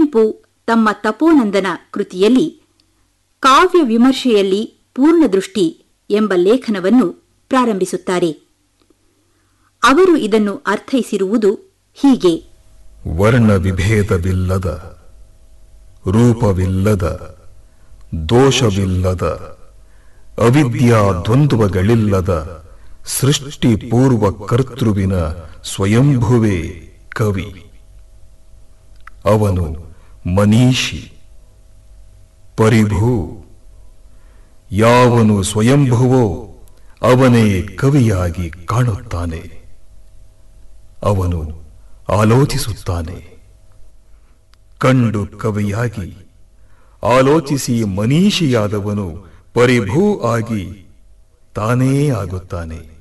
ಕುವೆಂಪು ತಮ್ಮ ತಪೋನಂದನ ಕೃತಿಯಲ್ಲಿ ಕಾವ್ಯ ವಿಮರ್ಶೆಯಲ್ಲಿ ಪೂರ್ಣದೃಷ್ಟಿ ಎಂಬ ಲೇಖನವನ್ನು ಪ್ರಾರಂಭಿಸುತ್ತಾರೆ ಅವರು ಇದನ್ನು ಅರ್ಥೈಸಿರುವುದು ಹೀಗೆ ವರ್ಣ ವಿಭೇದವಿಲ್ಲದ ರೂಪವಿಲ್ಲದ ದೋಷವಿಲ್ಲದ ಅವಿದ್ಯಾ ದ್ವಂದ್ವಗಳಿಲ್ಲದ ಸೃಷ್ಟಿ ಪೂರ್ವ ಕರ್ತೃವಿನ ಸ್ವಯಂಭುವೇ ಕವಿ ಅವನು ಮನೀಷಿ ಪರಿಭೂ ಯಾವನು ಸ್ವಯಂಭುವೋ ಅವನೇ ಕವಿಯಾಗಿ ಕಾಣುತ್ತಾನೆ ಅವನು ಆಲೋಚಿಸುತ್ತಾನೆ ಕಂಡು ಕವಿಯಾಗಿ ಆಲೋಚಿಸಿ ಮನೀಷಿಯಾದವನು ಪರಿಭೂ ಆಗಿ ತಾನೇ ಆಗುತ್ತಾನೆ